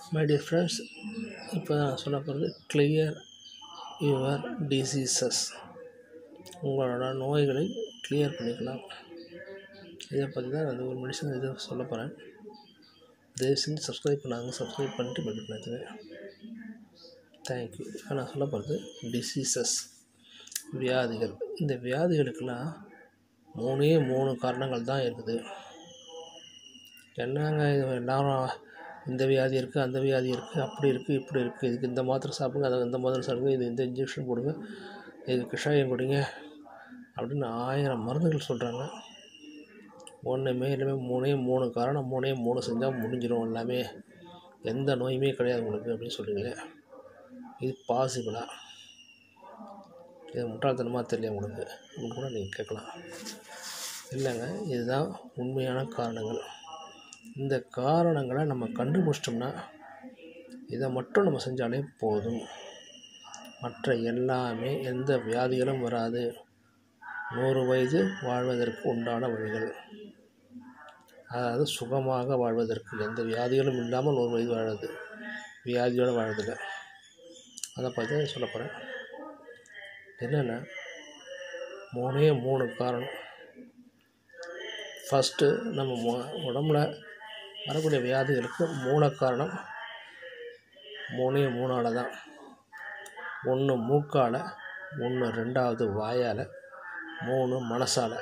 my dear friends இப்போ நான் சொல்ல போகிறது கிளியர் யுவர் டிசீசஸ் உங்களோட நோய்களை கிளியர் பண்ணிக்கலாம் இதை பற்றி தான் நான் ஒரு மெடிசன் இதை சொல்ல போகிறேன் தயவு செஞ்சு சப்ஸ்கிரைப் பண்ணாங்க சப்ஸ்கிரைப் பண்ணிட்டு பெல் பண்ணி தேங்க்யூ இப்போ நான் சொல்ல போகிறது டிசீசஸ் வியாதிகள் இந்த வியாதிகளுக்கெல்லாம் மூணே மூணு காரணங்கள் தான் இருக்குது என்னங்க இது எல்லாரும் இந்த வியாதி இருக்குது அந்த வியாதி இருக்குது அப்படி இருக்குது இப்படி இருக்குது இதுக்கு இந்த மாத்திரை சாப்பிடுங்க அதை இந்த மாத்திரை சாப்பிடுங்க இது இந்த இன்ஜெக்ஷன் போடுங்க இது கஷாயம் குடிங்க அப்படின்னு ஆயிரம் மருந்துகள் சொல்கிறாங்க ஒன்றுமே இல்லைமே மூணே மூணு காரணம் மூணே மூணு செஞ்சால் முடிஞ்சிடும் எல்லாமே எந்த நோயுமே கிடையாது உங்களுக்கு அப்படின்னு சொல்கிறீங்களே இது பாசிபிளா இது முட்டாள்தனமாக தெரியல உங்களுக்கு அப்படின்னு கூட நீங்கள் கேட்கலாம் இல்லைங்க இதுதான் உண்மையான காரணங்கள் இந்த காரணங்களை நம்ம கண்டுபிடிச்சிட்டோம்னா இதை மட்டும் நம்ம செஞ்சாலே போதும் மற்ற எல்லாமே எந்த வியாதிகளும் வராது நூறு வயது வாழ்வதற்கு உண்டான வழிகள் அதாவது சுகமாக வாழ்வதற்கு எந்த வியாதிகளும் இல்லாமல் நூறு வயது வாழறது வியாதியோடு வாழறதில்ல அதை பற்றி தான் சொல்ல போகிறேன் என்னென்னா மூணே மூணு காரணம் ஃபஸ்ட்டு நம்ம மு உடம்புல வரக்கூடிய வியாதிகளுக்கு மூல காரணம் மூணே மூணால் தான் ஒன்று மூக்கால் ஒன்று ரெண்டாவது வாயால் மூணு மனசால்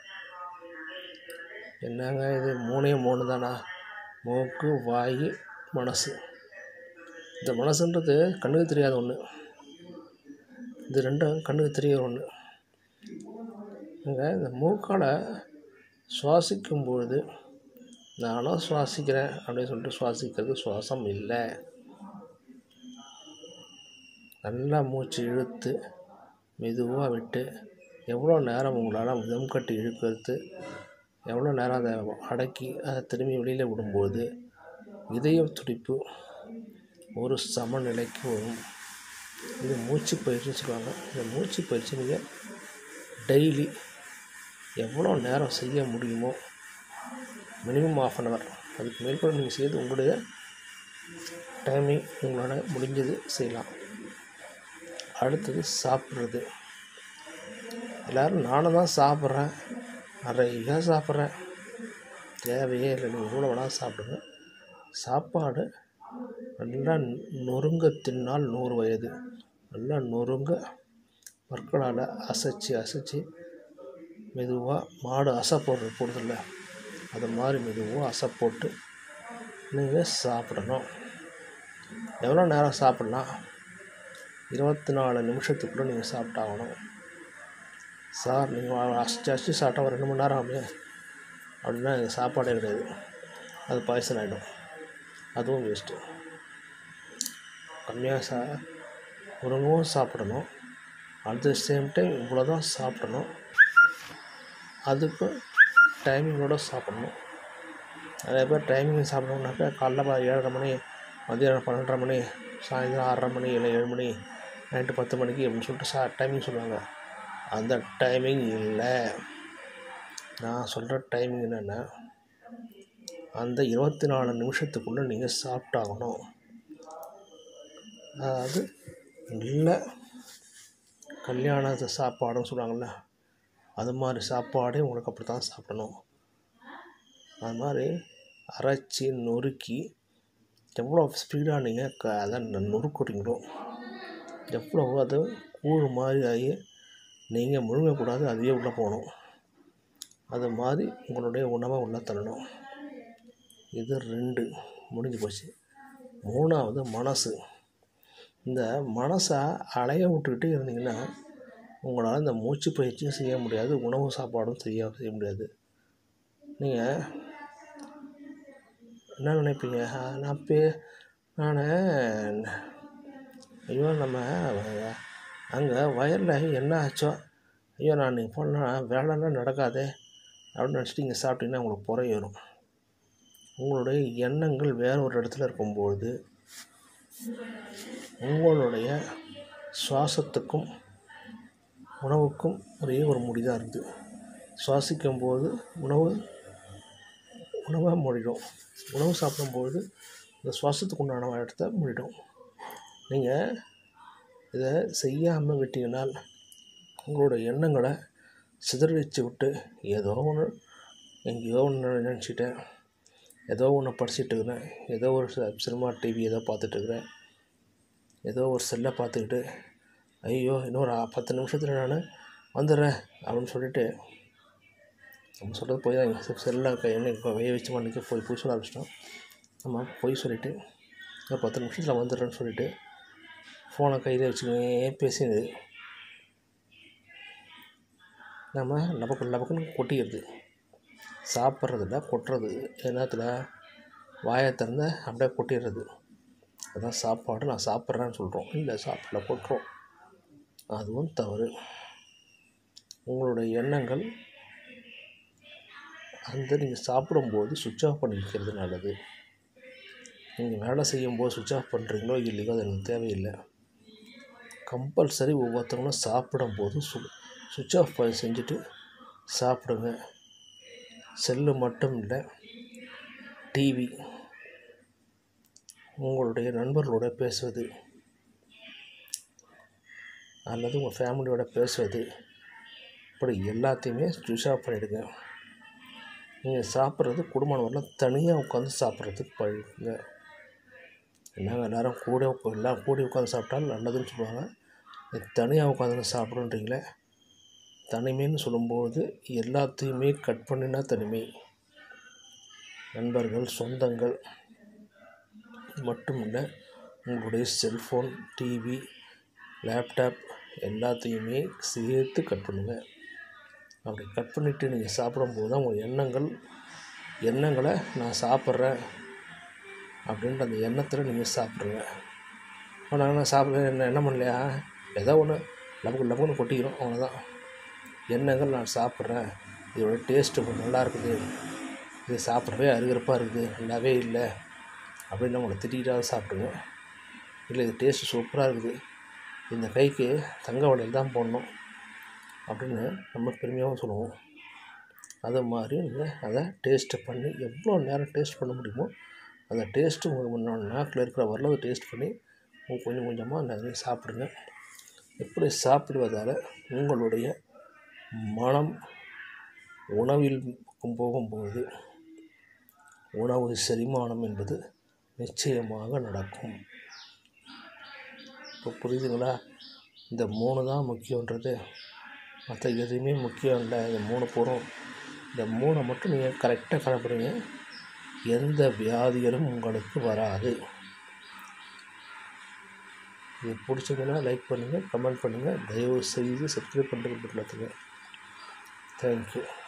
என்னங்க இது மூணே மூணு தானா மூக்கு வாய் மனசு இந்த மனசுன்றது கண்ணுக்கு தெரியாத ஒன்று இது ரெண்டும் கண்ணுக்கு தெரியாத ஒன்று இங்கே இந்த மூக்கால் சுவாசிக்கும் பொழுது நானும் சுவாசிக்கிறேன் அப்படின்னு சொல்லிட்டு சுவாசிக்கிறது சுவாசம் இல்லை நல்லா மூச்சு இழுத்து மெதுவாக விட்டு எவ்வளோ நேரம் உங்களால் தம் கட்டி இழுக்கிறது எவ்வளோ நேரம் அதை அடக்கி அதை திரும்பி வெளியில் விடும்போது இதய துடிப்பு ஒரு சமநிலைக்கு வரும் இது மூச்சு பயிற்சின்னு சொல்லுவாங்க இந்த மூச்சு பயிற்சி நீங்கள் டெய்லி எவ்வளோ நேரம் செய்ய முடியுமோ மினிமம் ஆஃப் அன் ஹவர் அதுக்கு மேற்கொண்டு நீங்கள் செய்து உங்களுடைய டைமிங் உங்களால் முடிஞ்சது செய்யலாம் அடுத்தது சாப்பிட்றது எல்லோரும் நானும் தான் சாப்பிட்றேன் நிறையா சாப்பிட்றேன் தேவையே இல்லை நீங்கள் எவ்வளோ வேணாலும் சாப்பிடுங்க சாப்பாடு நல்லா நொறுங்க தின்னால் நூறு வயது நல்லா நொறுங்க பற்களால் அசைச்சி அசைச்சி மெதுவாக மாடு அசை போடுறது போடுறதில்ல அது மாதிரி மெதுவாக அசை போட்டு நீங்கள் சாப்பிடணும் எவ்வளோ நேரம் சாப்பிட்லாம் இருபத்தி நாலு நிமிஷத்துக்குள்ளே நீங்கள் சாப்பிட்டாகணும் சார் நீங்கள் அசிச்சு அசிச்சு சாப்பிட்டா ஒரு ரெண்டு மணி நேரம் ஆகுமே அப்படின்னா இது சாப்பாடே கிடையாது அது பாய்சன் ஆகிடும் அதுவும் வேஸ்ட்டு கம்மியாக சா உணவும் சாப்பிடணும் அட் த சேம் டைம் இவ்வளோ தான் சாப்பிடணும் அதுக்கு டைமிங்கோடு சாப்பிடணும் நிறைய பேர் டைமிங் சாப்பிடணுன்னாக்கா காலைல ஏழரை மணி மதியானம் பன்னெண்டரை மணி சாயந்தரம் ஆறரை மணி இல்லை ஏழு மணி நைட்டு பத்து மணிக்கு அப்படின்னு சொல்லிட்டு சா டைமிங் சொல்லுவாங்க அந்த டைமிங் இல்லை நான் சொல்கிற டைமிங் என்னென்னா அந்த இருபத்தி நாலு நிமிஷத்துக்குள்ளே நீங்கள் சாப்பிட்டாகணும் அதாவது நல்ல கல்யாண சாப்பாடுன்னு சொல்லுவாங்கள்ல அது மாதிரி சாப்பாடே உங்களுக்கு அப்படி தான் சாப்பிடணும் அது மாதிரி அரைச்சி நொறுக்கி எவ்வளோ ஸ்பீடாக நீங்கள் க அதை நொறுக்குறீங்களோ எவ்வளோ அது கூழ் மாதிரி ஆகி நீங்கள் முழுங்கக்கூடாது அதுவே உள்ளே போகணும் அது மாதிரி உங்களுடைய உணவை உள்ளே தள்ளணும் இது ரெண்டு முடிஞ்சு போச்சு மூணாவது மனசு இந்த மனசை அலைய விட்டுக்கிட்டே இருந்தீங்கன்னா உங்களால் இந்த மூச்சு பயிற்சியும் செய்ய முடியாது உணவு சாப்பாடும் செய்ய செய்ய முடியாது நீங்கள் என்ன நினைப்பீங்க நான் பே நான் ஐயோ நம்ம அங்கே வயலில் என்ன ஆச்சோ ஐயோ நான் நீங்கள் போனால் வேலைலாம் நடக்காதே அப்படின்னு நினச்சிட்டு இங்கே சாப்பிட்டீங்கன்னா உங்களுக்கு புறை வரும் உங்களுடைய எண்ணங்கள் வேற ஒரு இடத்துல இருக்கும்பொழுது உங்களுடைய சுவாசத்துக்கும் உணவுக்கும் ஒரே ஒரு முடி தான் இருக்குது சுவாசிக்கும் போது உணவு உணவாக மூடிடும் உணவு சாப்பிடும்போது இந்த சுவாசத்துக்கு உண்டான இடத்த மூடிடும் நீங்கள் இதை செய்யாமல் விட்டீங்கன்னால் உங்களோட எண்ணங்களை சிதறடிச்சு விட்டு ஏதோ ஒன்று எங்கேயோ ஒன்று நினச்சிட்டேன் ஏதோ ஒன்று படிச்சுட்டு இருக்கிறேன் ஏதோ ஒரு ச- சினிமா டிவி ஏதோ பார்த்துட்டு இருக்கிறேன் ஏதோ ஒரு செல்லை பார்த்துக்கிட்டு ஐயோ இன்னொரு ஆ- பத்து நிமிஷத்தில் நான் வந்துடுறேன் அப்படின்னு சொல்லிட்டு நம்ம சொல்கிறது போய் தான் செல்லில் கை என்ன வெய்ய வச்சு மணிக்கு போய் போய் சொல்ல ஆரம்பிச்சிட்டோம் நம்ம போய் சொல்லிவிட்டு இன்னும் பத்து நிமிஷத்தில் வந்துடுறேன்னு சொல்லிட்டு ஃபோனை கையில் வச்சுக்கினே பேசினது நம்ம லபக்கு லபக்குன்னு கொட்டிடுது சாப்பிட்றதில்ல கொட்டுறது நேரத்தில் வாயை திறந்த அப்படியே கொட்டிடுறது அதான் சாப்பாடு நான் சாப்பிட்றேன்னு சொல்கிறோம் இல்லை சாப்பிடல கொட்டுறோம் அதுவும் தவறு உங்களுடைய எண்ணங்கள் அந்த நீங்கள் சாப்பிடும்போது சுவிட்ச் ஆஃப் பண்ணி வைக்கிறது நல்லது நீங்கள் வேலை செய்யும்போது சுவிட்ச் ஆஃப் பண்ணுறீங்களோ இல்லையோ அது எனக்கு தேவையில்லை கம்பல்சரி ஒவ்வொருத்தவங்களும் சாப்பிடும்போது சு சுவிட்ச் ஆஃப் பண்ணி செஞ்சுட்டு சாப்பிடுங்க செல்லு மட்டும் இல்லை டிவி உங்களுடைய நண்பர்களோட பேசுவது அல்லது உங்கள் ஃபேமிலியோட பேசுவது இப்படி எல்லாத்தையுமே சுவிட்ச் ஆஃப் பண்ணிவிடுங்க நீங்கள் சாப்பிட்றது குடும்பம் வரலாம் தனியாக உட்காந்து சாப்பிட்றதுக்கு பழகுங்க என்னங்க எல்லாரும் கூட உட்கா- எல்லாம் கூடி உட்காந்து சாப்பிட்டாலும் நல்லதுன்னு சொல்லுவாங்க நீ தனியாக உட்காந்து சாப்பிடுன்றீங்களே தனிமைன்னு சொல்லும்போது எல்லாத்தையுமே கட் பண்ணினா தனிமை நண்பர்கள் சொந்தங்கள் மட்டும் இல்லை உங்களுடைய செல்ஃபோன் டிவி லேப்டாப் எல்லாத்தையுமே சேர்த்து கட் பண்ணுங்கள் அப்படி கட் பண்ணிவிட்டு நீங்கள் சாப்பிடும்போது தான் உங்கள் எண்ணங்கள் எண்ணங்களை நான் சாப்பிட்றேன் அப்படின்ற அந்த எண்ணத்தில் நீங்கள் சாப்பிட்ருங்க ஆனால் நான் சாப்பிட என்ன என்ன பண்ணலையா ஏதோ ஒன்று லபக்கு லபக்குன்னு கொட்டிக்கிறோம் அவ்வளோதான் எண்ணங்கள் நான் சாப்பிட்றேன் இதோட டேஸ்ட்டு கொஞ்சம் நல்லா இருக்குது இது சாப்பிட்றவே அருகருப்பாக இருக்குது நல்லாவே இல்லை அப்படின்னு உங்களை திட்டிக்கிட்டாவது சாப்பிடுங்க இல்லை இது டேஸ்ட்டு சூப்பராக இருக்குது இந்த கைக்கு தங்க வளையல் தான் போடணும் அப்படின்னு நம்ம பெருமையாகவும் சொல்லுவோம் அது மாதிரி நீங்கள் அதை டேஸ்ட்டு பண்ணி எவ்வளோ நேரம் டேஸ்ட் பண்ண முடியுமோ அந்த டேஸ்ட்டு உங்கள் நாக்கில் இருக்கிற வரல அதை டேஸ்ட் பண்ணி உங்க கொஞ்சம் கொஞ்சமாக நிறைய சாப்பிடுங்க இப்படி சாப்பிடுவதால் உங்களுடைய மனம் உணவில் பக்கம் போகும்போது உணவு செரிமானம் என்பது நிச்சயமாக நடக்கும் இப்போ புரியுதுங்களா இந்த மூணு தான் முக்கியன்றது மற்ற எதுவுமே முக்கியம் இல்லை இந்த மூணு போகிறோம் இந்த மூணை மட்டும் நீங்கள் கரெக்டாக கடைப்பிடிங்க எந்த வியாதிகளும் உங்களுக்கு வராது இது பிடிச்சதுன்னா லைக் பண்ணுங்கள் கமெண்ட் பண்ணுங்கள் தயவு செய்து சப்ஸ்கிரைப் பண்ணுறது பட்டத்துங்க தேங்க்யூ